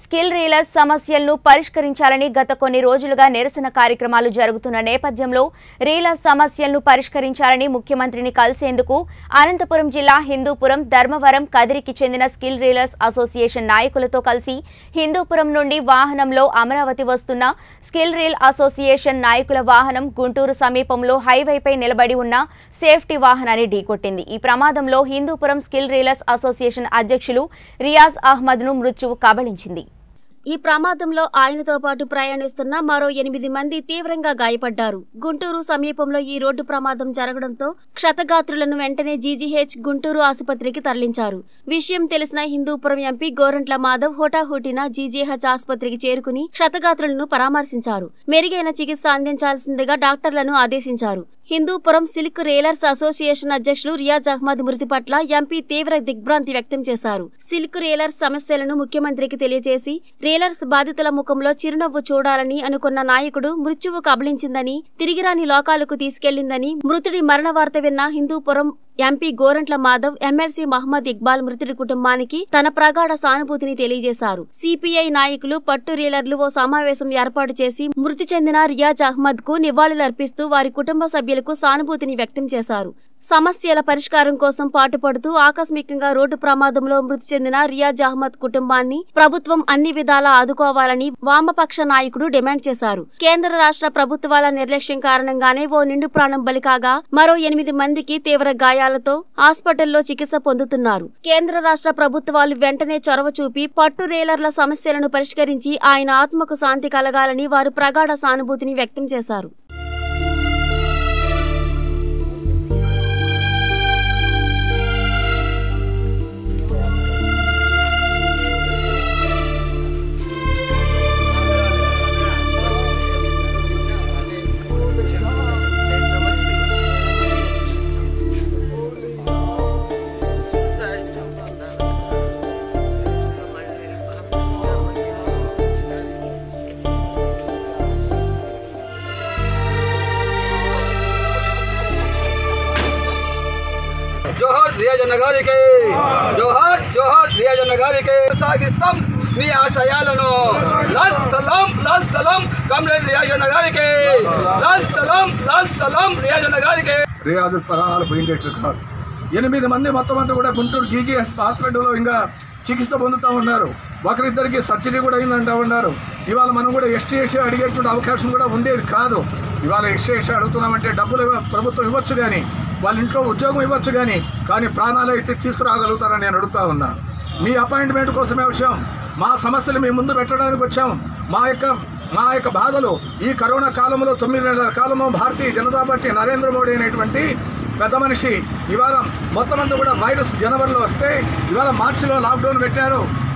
skill reelers సమస్యలను పరిష్కరించాలని గత కొన్ని రోజులుగా నిరసన కార్యక్రమాలు జరుగుతున్న నేపథ్యంలో రీలర్స్ సమస్యలను పరిష్కరించాలని ముఖ్యమంత్రిని కలిసేందుకు అనంతపురం జిల్లా హిందూపురం ధర్మవరం కదిరికి చెందిన స్కిల్ రీలర్స్ అసోసియేషన్ నాయకులతో కలిసి హిందూపురం నుండి వాహనంలో అమరావతి వస్తున్న స్కిల్ రీల్ అసోసియేషన్ నాయకుల వాహనం గుంటూరు సమీపంలో హైవేపై నిలబడి ఉన్న సేఫ్టీ వాహనాన్ని ఢీకొట్టింది ఈ ప్రమాదంలో హిందూపురం స్కిల్ రీలర్స్ అసోసియేషన్ అధ్యక్షులు రియాజ్ అహ్మద్ను మృత్యువు కబళించింది ఈ ప్రమాదంలో ఆయనతో పాటు ప్రయాణిస్తున్న మరో ఎనిమిది మంది తీవ్రంగా గాయపడ్డారు గుంటూరు సమీపంలో ఈ రోడ్డు ప్రమాదం జరగడంతో క్షతగాత్రులను వెంటనే జీజీహెచ్ గుంటూరు ఆసుపత్రికి తరలించారు విషయం తెలిసిన హిందూపురం ఎంపీ గోరంట్ల మాధవ్ హోటాహోటిన జీజీహెచ్ ఆసుపత్రికి చేరుకుని క్షతగాత్రులను పరామర్శించారు మెరుగైన చికిత్స అందించాల్సిందిగా డాక్టర్లను ఆదేశించారు హిందూపురం సిల్క్ రేలర్స్ అసోసియేషన్ అధ్యక్షులు రియాజ్ అహ్మద్ మృతి పట్ల ఎంపీ తీవ్ర దిగ్భ్రాంతి వ్యక్తం చేశారు సిల్క్ రేలర్స్ సమస్యలను ముఖ్యమంత్రికి తెలియజేసి రేలర్స్ బాధితుల ముఖంలో చిరునవ్వు చూడాలని అనుకున్న నాయకుడు మృత్యువు కబళించిందని తిరిగిరాని లోకాలకు తీసుకెళ్లిందని మృతుడి మరణ వార్త విన్న హిందూపురం ఎంపీ గోరంట్ల మాధవ్ ఎమ్మెల్సీ మహమ్మద్ ఇక్బాల్ మృతుడి కుటుంబానికి తన ప్రగాఢ సానుభూతిని తెలియజేశారు సిపిఐ నాయకులు పట్టు రీలర్లు ఓ సమావేశం ఏర్పాటు చేసి మృతి చెందిన రియాజ్ అహ్మద్ కు నివాళులర్పిస్తూ వారి కుటుంబ సభ్యులకు సానుభూతిని వ్యక్తం చేశారు సమస్యల పరిష్కారం కోసం పాటుపడుతూ ఆకస్మికంగా రోడ్డు ప్రమాదంలో మృతి చెందిన రియాజ్ అహ్మద్ కుటుంబాన్ని ప్రభుత్వం అన్ని విధాలా ఆదుకోవాలని వామపక్ష నాయకుడు డిమాండ్ చేశారు కేంద్ర రాష్ట్ర ప్రభుత్వాల నిర్లక్ష్యం కారణంగానే ఓ నిండు ప్రాణం బలి కాగా మరో ఎనిమిది మందికి తీవ్ర గాయాలతో హాస్పిటల్లో చికిత్స పొందుతున్నారు కేంద్ర రాష్ట్ర ప్రభుత్వాలు వెంటనే చొరవ చూపి పట్టు రేలర్ల సమస్యలను పరిష్కరించి ఆయన ఆత్మకు శాంతి కలగాలని వారు ప్రగాఢ సానుభూతిని వ్యక్తం చేశారు జోహార్ రియాజన్న గారికి జోహార్ జోహార్ రియాజన్న గారికి సాగిస్తాం మీ ఆశయాలను లాల్ సలాం లాల్ సలాం కమ్రేడ్ రియాజన్న గారికి లాల్ సలాం లాల్ సలాం రియాజన్న గారికి రియాజు ప్రాణాలు పోయిండేట్లు కాదు ఎనిమిది మంది మొత్తం అంతా కూడా గుంటూరు జీజీఎస్ హాస్పిటల్లో ఇంకా చికిత్స పొందుతూ ఉన్నారు ఒకరిద్దరికి సర్జరీ కూడా అయిందంటూ ఉన్నారు ఇవాళ మనం కూడా ఎస్టీఎస్ఏ అడిగేటువంటి అవకాశం కూడా ఉండేది కాదు ఇవాళ ఎస్టీఎస్ఏ అడుగుతున్నామంటే డబ్బులు ఇవ్వ- ప్రభుత్వం ఇవ్వచ్చు కానీ వాళ్ళ ఇంట్లో ఉద్యోగం ఇవ్వచ్చు కానీ కానీ ప్రాణాలు అయితే తీసుకురాగలుగుతారని నేను అడుగుతా ఉన్నాను మీ అపాయింట్మెంట్ కోసమే విషయం మా సమస్యలు మీ ముందు పెట్టడానికి వచ్చాం మా యొక్క మా యొక్క బాధలు ఈ కరోనా కాలంలో తొమ్మిది నెలల కాలంలో భారతీయ జనతా పార్టీ నరేంద్ర మోడీ అనేటువంటి పెద్ద మనిషి ఇవాళ మొత్తం అంతా కూడా వైరస్ జనవరిలో వస్తే ఇవాళ మార్చిలో లాక్డౌన్ పెట్టారు